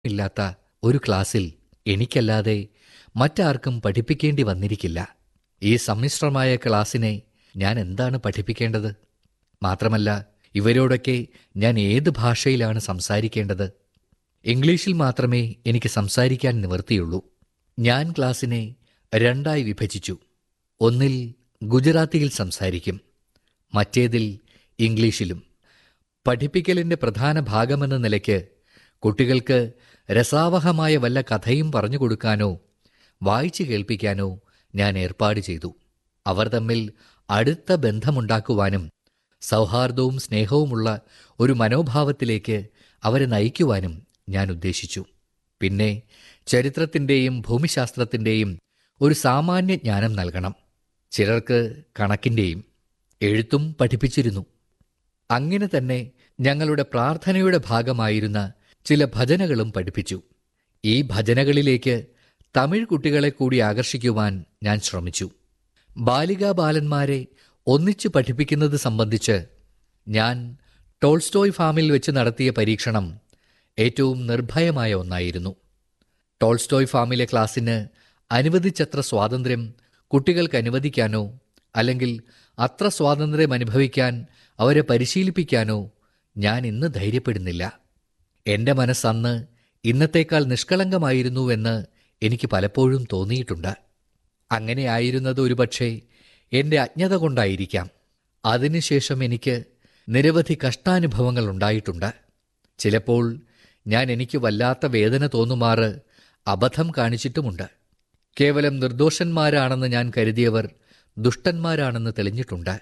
ഇല്ലാത്ത ഒരു ക്ലാസ്സിൽ എനിക്കല്ലാതെ മറ്റാർക്കും പഠിപ്പിക്കേണ്ടി വന്നിരിക്കില്ല ഈ സമ്മിശ്രമായ ക്ലാസ്സിനെ ഞാൻ എന്താണ് പഠിപ്പിക്കേണ്ടത് മാത്രമല്ല ഇവരോടൊക്കെ ഞാൻ ഏത് ഭാഷയിലാണ് സംസാരിക്കേണ്ടത് ഇംഗ്ലീഷിൽ മാത്രമേ എനിക്ക് സംസാരിക്കാൻ നിവൃത്തിയുള്ളൂ ഞാൻ ക്ലാസ്സിനെ രണ്ടായി വിഭജിച്ചു ഒന്നിൽ ഗുജറാത്തിയിൽ സംസാരിക്കും മറ്റേതിൽ ഇംഗ്ലീഷിലും പഠിപ്പിക്കലിൻ്റെ പ്രധാന ഭാഗമെന്ന നിലയ്ക്ക് കുട്ടികൾക്ക് രസാവഹമായ വല്ല കഥയും പറഞ്ഞു കൊടുക്കാനോ വായിച്ചു കേൾപ്പിക്കാനോ ഞാൻ ഏർപ്പാട് ചെയ്തു അവർ തമ്മിൽ അടുത്ത ബന്ധമുണ്ടാക്കുവാനും സൗഹാർദ്ദവും സ്നേഹവുമുള്ള ഒരു മനോഭാവത്തിലേക്ക് അവരെ നയിക്കുവാനും ഞാൻ ഉദ്ദേശിച്ചു പിന്നെ ചരിത്രത്തിൻ്റെയും ഭൂമിശാസ്ത്രത്തിൻ്റെയും ഒരു സാമാന്യ ജ്ഞാനം നൽകണം ചിലർക്ക് കണക്കിൻ്റെയും എഴുത്തും പഠിപ്പിച്ചിരുന്നു അങ്ങനെ തന്നെ ഞങ്ങളുടെ പ്രാർത്ഥനയുടെ ഭാഗമായിരുന്ന ചില ഭജനകളും പഠിപ്പിച്ചു ഈ ഭജനകളിലേക്ക് തമിഴ് കുട്ടികളെ കൂടി ആകർഷിക്കുവാൻ ഞാൻ ശ്രമിച്ചു ബാലികാ ബാലന്മാരെ ഒന്നിച്ചു പഠിപ്പിക്കുന്നത് സംബന്ധിച്ച് ഞാൻ ടോൾസ്റ്റോയ് ഫാമിൽ വെച്ച് നടത്തിയ പരീക്ഷണം ഏറ്റവും നിർഭയമായ ഒന്നായിരുന്നു ടോൾസ്റ്റോയ് ഫാമിലെ ക്ലാസ്സിന് അനുവദിച്ചത്ര സ്വാതന്ത്ര്യം കുട്ടികൾക്ക് അനുവദിക്കാനോ അല്ലെങ്കിൽ അത്ര സ്വാതന്ത്ര്യം അനുഭവിക്കാൻ അവരെ പരിശീലിപ്പിക്കാനോ ഞാൻ ഇന്ന് ധൈര്യപ്പെടുന്നില്ല എൻ്റെ മനസ്സന്ന് ഇന്നത്തേക്കാൾ നിഷ്കളങ്കമായിരുന്നുവെന്ന് എനിക്ക് പലപ്പോഴും തോന്നിയിട്ടുണ്ട് അങ്ങനെയായിരുന്നത് ഒരുപക്ഷെ എൻ്റെ അജ്ഞത കൊണ്ടായിരിക്കാം അതിനുശേഷം എനിക്ക് നിരവധി കഷ്ടാനുഭവങ്ങൾ ഉണ്ടായിട്ടുണ്ട് ചിലപ്പോൾ ഞാൻ എനിക്ക് വല്ലാത്ത വേദന തോന്നുമാറ് അബദ്ധം കാണിച്ചിട്ടുമുണ്ട് കേവലം നിർദോഷന്മാരാണെന്ന് ഞാൻ കരുതിയവർ ദുഷ്ടന്മാരാണെന്ന് തെളിഞ്ഞിട്ടുണ്ട്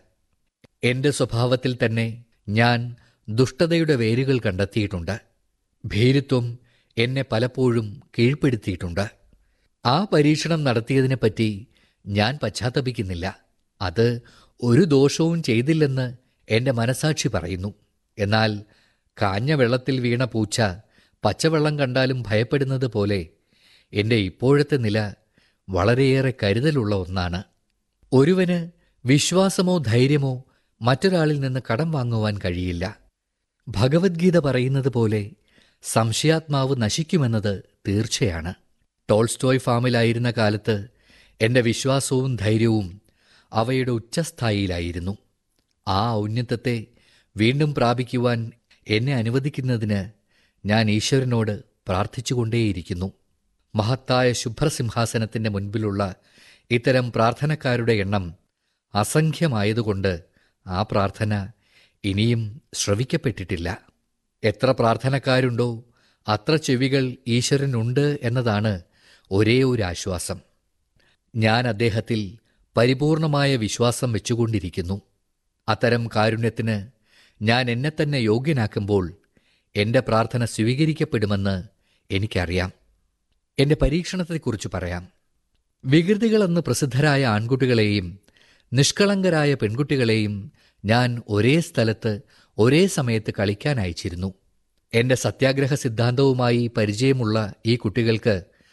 എൻ്റെ സ്വഭാവത്തിൽ തന്നെ ഞാൻ ദുഷ്ടതയുടെ വേരുകൾ കണ്ടെത്തിയിട്ടുണ്ട് ഭീരുത്വം എന്നെ പലപ്പോഴും കീഴ്പ്പെടുത്തിയിട്ടുണ്ട് ആ പരീക്ഷണം നടത്തിയതിനെപ്പറ്റി ഞാൻ പശ്ചാത്തപിക്കുന്നില്ല അത് ഒരു ദോഷവും ചെയ്തില്ലെന്ന് എൻ്റെ മനസാക്ഷി പറയുന്നു എന്നാൽ കാഞ്ഞ വെള്ളത്തിൽ വീണ പൂച്ച പച്ചവെള്ളം കണ്ടാലും ഭയപ്പെടുന്നത് പോലെ എൻ്റെ ഇപ്പോഴത്തെ നില വളരെയേറെ കരുതലുള്ള ഒന്നാണ് ഒരുവന് വിശ്വാസമോ ധൈര്യമോ മറ്റൊരാളിൽ നിന്ന് കടം വാങ്ങുവാൻ കഴിയില്ല ഭഗവത്ഗീത പറയുന്നത് പോലെ സംശയാത്മാവ് നശിക്കുമെന്നത് തീർച്ചയാണ് ടോൾസ്റ്റോയ് ഫാമിലായിരുന്ന കാലത്ത് എൻ്റെ വിശ്വാസവും ധൈര്യവും അവയുടെ ഉച്ചസ്ഥായിയിലായിരുന്നു ആ ഔന്നത്യത്തെ വീണ്ടും പ്രാപിക്കുവാൻ എന്നെ അനുവദിക്കുന്നതിന് ഞാൻ ഈശ്വരനോട് പ്രാർത്ഥിച്ചുകൊണ്ടേയിരിക്കുന്നു മഹത്തായ ശുഭ്രസിംഹാസനത്തിൻ്റെ മുൻപിലുള്ള ഇത്തരം പ്രാർത്ഥനക്കാരുടെ എണ്ണം അസംഖ്യമായതുകൊണ്ട് ആ പ്രാർത്ഥന ഇനിയും ശ്രവിക്കപ്പെട്ടിട്ടില്ല എത്ര പ്രാർത്ഥനക്കാരുണ്ടോ അത്ര ചെവികൾ ഈശ്വരനുണ്ട് എന്നതാണ് ഒരേ ഒരു ആശ്വാസം ഞാൻ അദ്ദേഹത്തിൽ പരിപൂർണമായ വിശ്വാസം വെച്ചുകൊണ്ടിരിക്കുന്നു അത്തരം കാരുണ്യത്തിന് ഞാൻ എന്നെ തന്നെ യോഗ്യനാക്കുമ്പോൾ എൻ്റെ പ്രാർത്ഥന സ്വീകരിക്കപ്പെടുമെന്ന് എനിക്കറിയാം എൻ്റെ പരീക്ഷണത്തെക്കുറിച്ച് പറയാം വികൃതികളെന്ന് പ്രസിദ്ധരായ ആൺകുട്ടികളെയും നിഷ്കളങ്കരായ പെൺകുട്ടികളെയും ഞാൻ ഒരേ സ്ഥലത്ത് ഒരേ സമയത്ത് കളിക്കാൻ അയച്ചിരുന്നു എൻ്റെ സത്യാഗ്രഹ സിദ്ധാന്തവുമായി പരിചയമുള്ള ഈ കുട്ടികൾക്ക്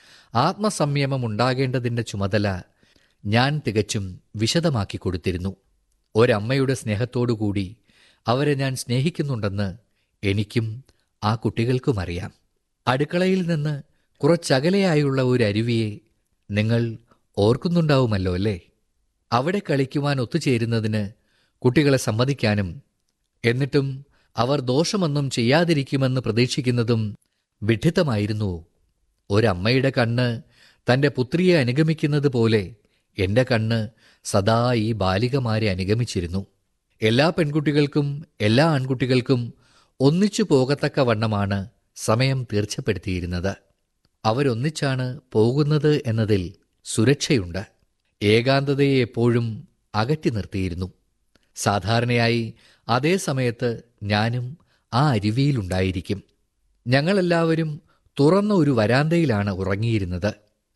ആത്മസംയമം ഉണ്ടാകേണ്ടതിൻ്റെ ചുമതല ഞാൻ തികച്ചും വിശദമാക്കി കൊടുത്തിരുന്നു ഒരമ്മയുടെ സ്നേഹത്തോടുകൂടി അവരെ ഞാൻ സ്നേഹിക്കുന്നുണ്ടെന്ന് എനിക്കും ആ കുട്ടികൾക്കും അറിയാം അടുക്കളയിൽ നിന്ന് കുറച്ചകലെയായുള്ള ഒരു അരുവിയെ നിങ്ങൾ ഓർക്കുന്നുണ്ടാവുമല്ലോ അല്ലേ അവിടെ കളിക്കുവാൻ ഒത്തുചേരുന്നതിന് കുട്ടികളെ സമ്മതിക്കാനും എന്നിട്ടും അവർ ദോഷമൊന്നും ചെയ്യാതിരിക്കുമെന്ന് പ്രതീക്ഷിക്കുന്നതും വിഡ്ഢിത്തമായിരുന്നു ഒരമ്മയുടെ കണ്ണ് തൻ്റെ പുത്രിയെ അനുഗമിക്കുന്നത് പോലെ എൻ്റെ കണ്ണ് സദാ ഈ ബാലികമാരെ അനുഗമിച്ചിരുന്നു എല്ലാ പെൺകുട്ടികൾക്കും എല്ലാ ആൺകുട്ടികൾക്കും ഒന്നിച്ചു പോകത്തക്ക വണ്ണമാണ് സമയം തീർച്ചപ്പെടുത്തിയിരുന്നത് അവരൊന്നിച്ചാണ് പോകുന്നത് എന്നതിൽ സുരക്ഷയുണ്ട് ഏകാന്തതയെ എപ്പോഴും അകറ്റി നിർത്തിയിരുന്നു സാധാരണയായി അതേ സമയത്ത് ഞാനും ആ അരുവിയിലുണ്ടായിരിക്കും ഞങ്ങളെല്ലാവരും തുറന്ന ഒരു വരാന്തയിലാണ് ഉറങ്ങിയിരുന്നത്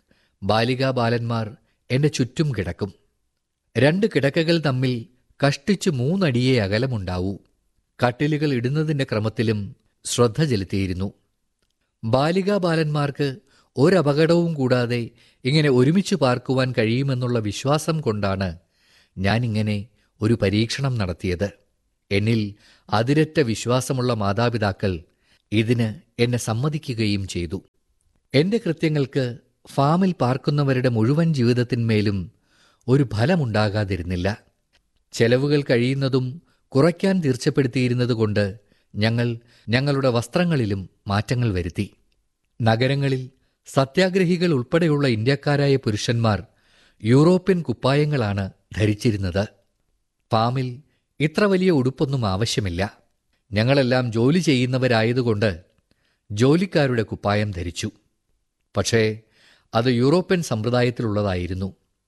ബാലികാ ബാലന്മാർ എൻ്റെ ചുറ്റും കിടക്കും രണ്ട് കിടക്കകൾ തമ്മിൽ കഷ്ടിച്ച് മൂന്നടിയേ അകലമുണ്ടാവൂ കട്ടിലുകൾ ഇടുന്നതിൻ്റെ ക്രമത്തിലും ശ്രദ്ധ ചെലുത്തിയിരുന്നു ബാലികാ ബാലന്മാർക്ക് ഒരപകടവും കൂടാതെ ഇങ്ങനെ ഒരുമിച്ച് പാർക്കുവാൻ കഴിയുമെന്നുള്ള വിശ്വാസം കൊണ്ടാണ് ഞാനിങ്ങനെ ഒരു പരീക്ഷണം നടത്തിയത് എന്നിൽ അതിരറ്റ വിശ്വാസമുള്ള മാതാപിതാക്കൾ ഇതിന് എന്നെ സമ്മതിക്കുകയും ചെയ്തു എന്റെ കൃത്യങ്ങൾക്ക് ഫാമിൽ പാർക്കുന്നവരുടെ മുഴുവൻ ജീവിതത്തിന്മേലും ഒരു ഫലമുണ്ടാകാതിരുന്നില്ല ചെലവുകൾ കഴിയുന്നതും കുറയ്ക്കാൻ തീർച്ചപ്പെടുത്തിയിരുന്നതുകൊണ്ട് ഞങ്ങൾ ഞങ്ങളുടെ വസ്ത്രങ്ങളിലും മാറ്റങ്ങൾ വരുത്തി നഗരങ്ങളിൽ സത്യാഗ്രഹികൾ ഉൾപ്പെടെയുള്ള ഇന്ത്യക്കാരായ പുരുഷന്മാർ യൂറോപ്യൻ കുപ്പായങ്ങളാണ് ധരിച്ചിരുന്നത് ഫാമിൽ ഇത്ര വലിയ ഉടുപ്പൊന്നും ആവശ്യമില്ല ഞങ്ങളെല്ലാം ജോലി ചെയ്യുന്നവരായതുകൊണ്ട് ജോലിക്കാരുടെ കുപ്പായം ധരിച്ചു പക്ഷേ അത് യൂറോപ്യൻ സമ്പ്രദായത്തിലുള്ളതായിരുന്നു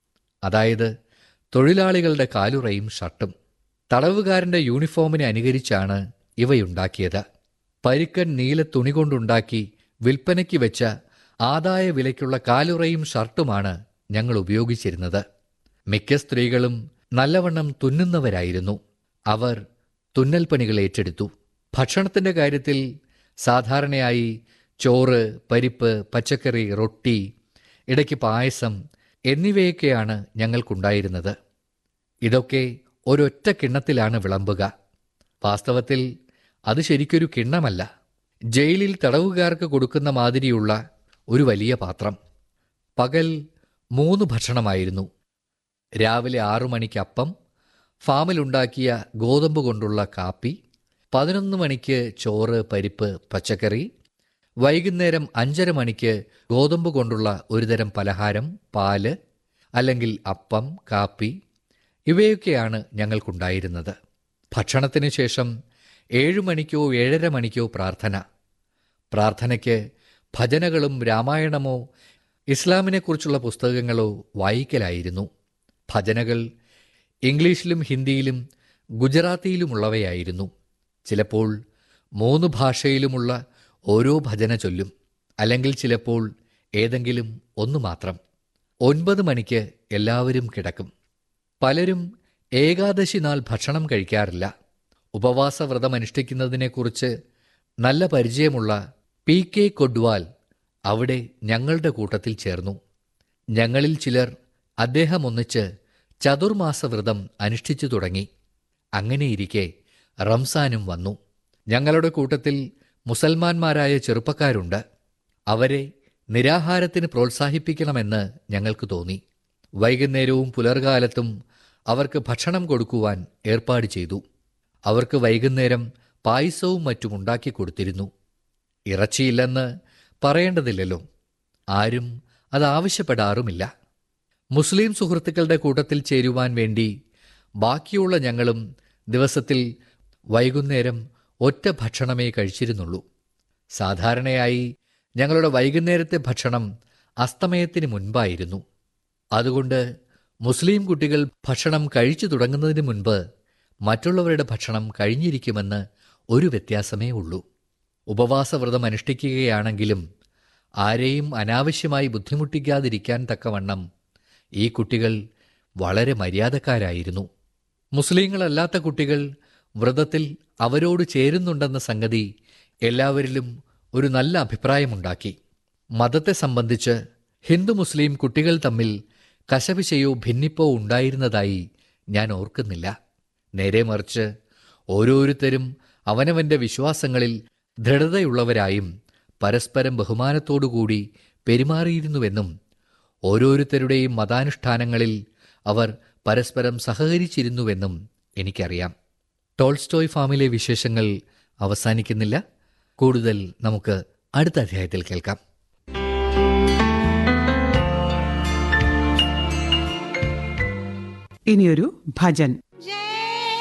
അതായത് തൊഴിലാളികളുടെ കാലുറയും ഷർട്ടും തടവുകാരന്റെ യൂണിഫോമിനെ അനുകരിച്ചാണ് ഇവയുണ്ടാക്കിയത് പരുക്കൻ നീല തുണി കൊണ്ടുണ്ടാക്കി വിൽപ്പനയ്ക്ക് വെച്ച ആദായ വിലയ്ക്കുള്ള കാലുറയും ഷർട്ടുമാണ് ഞങ്ങൾ ഉപയോഗിച്ചിരുന്നത് മിക്ക സ്ത്രീകളും നല്ലവണ്ണം തുന്നുന്നവരായിരുന്നു അവർ തുന്നൽ പണികൾ ഏറ്റെടുത്തു ഭക്ഷണത്തിന്റെ കാര്യത്തിൽ സാധാരണയായി ചോറ് പരിപ്പ് പച്ചക്കറി റൊട്ടി ഇടയ്ക്ക് പായസം എന്നിവയൊക്കെയാണ് ഞങ്ങൾക്കുണ്ടായിരുന്നത് ഇതൊക്കെ ഒരൊറ്റ കിണ്ണത്തിലാണ് വിളമ്പുക വാസ്തവത്തിൽ അത് ശരിക്കൊരു കിണ്ണമല്ല ജയിലിൽ തടവുകാർക്ക് കൊടുക്കുന്ന മാതിരിയുള്ള ഒരു വലിയ പാത്രം പകൽ മൂന്ന് ഭക്ഷണമായിരുന്നു രാവിലെ ആറു മണിക്ക് അപ്പം ഫാമിലുണ്ടാക്കിയ ഗോതമ്പ് കൊണ്ടുള്ള കാപ്പി പതിനൊന്ന് മണിക്ക് ചോറ് പരിപ്പ് പച്ചക്കറി വൈകുന്നേരം അഞ്ചര മണിക്ക് ഗോതമ്പ് കൊണ്ടുള്ള ഒരുതരം പലഹാരം പാല് അല്ലെങ്കിൽ അപ്പം കാപ്പി ഇവയൊക്കെയാണ് ഞങ്ങൾക്കുണ്ടായിരുന്നത് ഭക്ഷണത്തിന് ശേഷം ഏഴു മണിക്കോ ഏഴര മണിക്കോ പ്രാർത്ഥന പ്രാർത്ഥനയ്ക്ക് ഭജനകളും രാമായണമോ ഇസ്ലാമിനെക്കുറിച്ചുള്ള പുസ്തകങ്ങളോ വായിക്കലായിരുന്നു ഭജനകൾ ഇംഗ്ലീഷിലും ഹിന്ദിയിലും ഗുജറാത്തിയിലുമുള്ളവയായിരുന്നു ചിലപ്പോൾ മൂന്ന് ഭാഷയിലുമുള്ള ഓരോ ഭജന ചൊല്ലും അല്ലെങ്കിൽ ചിലപ്പോൾ ഏതെങ്കിലും ഒന്നു മാത്രം ഒൻപത് മണിക്ക് എല്ലാവരും കിടക്കും പലരും ഏകാദശി നാൾ ഭക്ഷണം കഴിക്കാറില്ല ഉപവാസവ്രതം അനുഷ്ഠിക്കുന്നതിനെക്കുറിച്ച് നല്ല പരിചയമുള്ള പി കെ കൊഡ്വാൽ അവിടെ ഞങ്ങളുടെ കൂട്ടത്തിൽ ചേർന്നു ഞങ്ങളിൽ ചിലർ അദ്ദേഹം ഒന്നിച്ച് ചതുർമാസ വ്രതം അനുഷ്ഠിച്ചു തുടങ്ങി അങ്ങനെയിരിക്കെ റംസാനും വന്നു ഞങ്ങളുടെ കൂട്ടത്തിൽ മുസൽമാന്മാരായ ചെറുപ്പക്കാരുണ്ട് അവരെ നിരാഹാരത്തിന് പ്രോത്സാഹിപ്പിക്കണമെന്ന് ഞങ്ങൾക്ക് തോന്നി വൈകുന്നേരവും പുലർകാലത്തും അവർക്ക് ഭക്ഷണം കൊടുക്കുവാൻ ഏർപ്പാട് ചെയ്തു അവർക്ക് വൈകുന്നേരം പായസവും മറ്റും ഉണ്ടാക്കി കൊടുത്തിരുന്നു ഇറച്ചിയില്ലെന്ന് പറയേണ്ടതില്ലല്ലോ ആരും അത് ആവശ്യപ്പെടാറുമില്ല മുസ്ലിം സുഹൃത്തുക്കളുടെ കൂട്ടത്തിൽ ചേരുവാൻ വേണ്ടി ബാക്കിയുള്ള ഞങ്ങളും ദിവസത്തിൽ വൈകുന്നേരം ഒറ്റ ഭക്ഷണമേ കഴിച്ചിരുന്നുള്ളൂ സാധാരണയായി ഞങ്ങളുടെ വൈകുന്നേരത്തെ ഭക്ഷണം അസ്തമയത്തിന് മുൻപായിരുന്നു അതുകൊണ്ട് മുസ്ലിം കുട്ടികൾ ഭക്ഷണം കഴിച്ചു തുടങ്ങുന്നതിന് മുൻപ് മറ്റുള്ളവരുടെ ഭക്ഷണം കഴിഞ്ഞിരിക്കുമെന്ന് ഒരു വ്യത്യാസമേ ഉള്ളൂ ഉപവാസവ്രതം അനുഷ്ഠിക്കുകയാണെങ്കിലും ആരെയും അനാവശ്യമായി ബുദ്ധിമുട്ടിക്കാതിരിക്കാൻ തക്കവണ്ണം ഈ കുട്ടികൾ വളരെ മര്യാദക്കാരായിരുന്നു മുസ്ലിങ്ങളല്ലാത്ത കുട്ടികൾ വ്രതത്തിൽ അവരോട് ചേരുന്നുണ്ടെന്ന സംഗതി എല്ലാവരിലും ഒരു നല്ല അഭിപ്രായമുണ്ടാക്കി മതത്തെ സംബന്ധിച്ച് ഹിന്ദു മുസ്ലിം കുട്ടികൾ തമ്മിൽ കശപിശയോ ഭിന്നിപ്പോ ഉണ്ടായിരുന്നതായി ഞാൻ ഓർക്കുന്നില്ല നേരെ മറിച്ച് ഓരോരുത്തരും അവനവന്റെ വിശ്വാസങ്ങളിൽ ദൃഢതയുള്ളവരായും പരസ്പരം ബഹുമാനത്തോടുകൂടി പെരുമാറിയിരുന്നുവെന്നും ഓരോരുത്തരുടെയും മതാനുഷ്ഠാനങ്ങളിൽ അവർ പരസ്പരം സഹകരിച്ചിരുന്നുവെന്നും എനിക്കറിയാം ടോൾസ്റ്റോയ് ഫാമിലെ വിശേഷങ്ങൾ അവസാനിക്കുന്നില്ല കൂടുതൽ നമുക്ക് അടുത്ത അധ്യായത്തിൽ കേൾക്കാം ഇനിയൊരു ഭജൻ